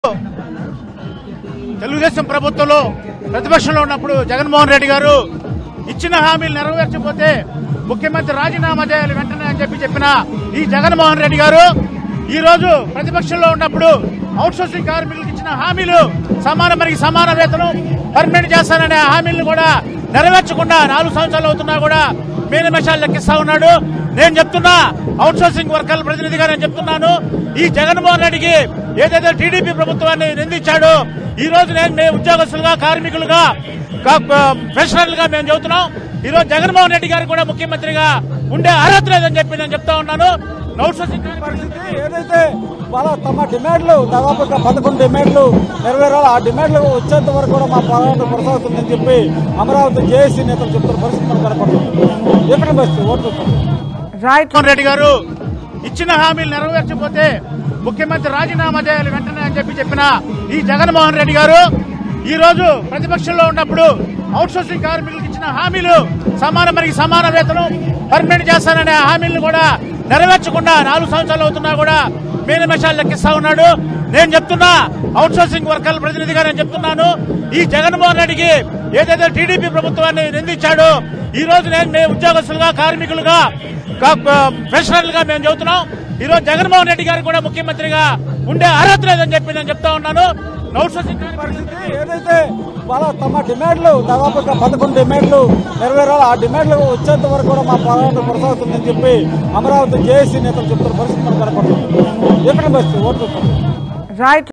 తెలుగుదేశం ప్రభుత్వంలో ప్రతిపక్షంలో ఉన్నప్పుడు జగన్మోహన్ రెడ్డి గారు ఇచ్చిన హామీలు నెరవేర్చకపోతే ముఖ్యమంత్రి రాజీనామా చేయాలి వెంటనే అని చెప్పి చెప్పిన ఈ జగన్మోహన్ రెడ్డి గారు ఈ రోజు ప్రతిపక్షంలో ఉన్నప్పుడు అవుట్సోర్సింగ్ కార్మికులకు ఇచ్చిన హామీలు సమాన మరికి సమాన వేతనం పర్మనెంట్ చేస్తాననే హామీలను కూడా నెరవేర్చకుండా నాలుగు సంవత్సరాలు అవుతున్నా కూడా మేనిమేషాలు లెక్కిస్తా ఉన్నాడు నేను చెప్తున్నా అవుట్సోర్సింగ్ వర్కర్ల ప్రతినిధిగా నేను చెప్తున్నాను ఈ జగన్మోహన్ రెడ్డికి ఏదైతే టీడీపీ ప్రభుత్వాన్ని నిందించాడో ఈ రోజు నేను మేము ఉద్యోగస్తులుగా కార్మికులుగా పెన్షనర్లుగా మేము చెబుతున్నాం ఈ రోజు జగన్మోహన్ రెడ్డి గారు కూడా ముఖ్యమంత్రిగా ఉండే అర్హత లేదని చెప్పి నేను చెప్తా ఉన్నాను అవుట్సోర్సింగ్ కార్మికులు పరిస్థితి ఏదైతే వాళ్ళ తమ డిమాండ్లు దాదాపుగా పదకొండు డిమాండ్లు నెరవేరాలి ఆ డిమాండ్లు వచ్చేంత వరకు కూడా మా పోరాటం కొనసాగుతుందని చెప్పి అమరావతి జేఏసీ నేతలు చెప్తున్న పరిస్థితి మనకు కనపడుతుంది ఎక్కడ పరిస్థితి ఓట్లు రైట్ జగన్మోహన్ రెడ్డి గారు ఇచ్చిన హామీలు నెరవేర్చకపోతే ముఖ్యమంత్రి రాజీనామా చేయాలి వెంటనే అని చెప్పి చెప్పిన ఈ జగన్మోహన్ రెడ్డి గారు ఈ రోజు ప్రతిపక్షంలో ఉన్నప్పుడు అవుట్సోర్సింగ్ కార్మికులకు ఇచ్చిన హామీలు సమాన మరికి సమాన వేతనం పర్మనెంట్ చేస్తాననే హామీలను కూడా నెరవేర్చకుండా నాలుగు సంవత్సరాలు అవుతున్నా కూడా మేనిమేషాలు లెక్కిస్తా ఉన్నాడు నేను చెప్తున్నా అవుట్సోర్సింగ్ వర్కర్ల ప్రతినిధిగా నేను చెప్తున్నాను ఈ జగన్మోహన్ రెడ్డికి ఏదైతే టీడీపీ ప్రభుత్వాన్ని నిందించాడో ఈ రోజు నేను మేము ఉద్యోగస్తులుగా కార్మికులుగా పెన్షనర్లుగా మేము చెబుతున్నాం ఈ రోజు జగన్మోహన్ రెడ్డి గారు కూడా ముఖ్యమంత్రిగా ఉండే అర్హత లేదని చెప్పి నేను చెప్తా ఉన్నాను అవుట్సోర్సింగ్ పరిస్థితి ఏదైతే వాళ్ళ తమ డిమాండ్లు దాదాపుగా పదకొండు డిమాండ్లు నెరవేరాలి ఆ డిమాండ్లు వచ్చేంత వరకు కూడా మా పోరాటం కొనసాగుతుందని చెప్పి అమరావతి జేఏసీ నేతలు చెప్తున్న పరిస్థితి మనకు కనపడుతుంది ఎక్కడ పరిస్థితి ఓట్లు రైట్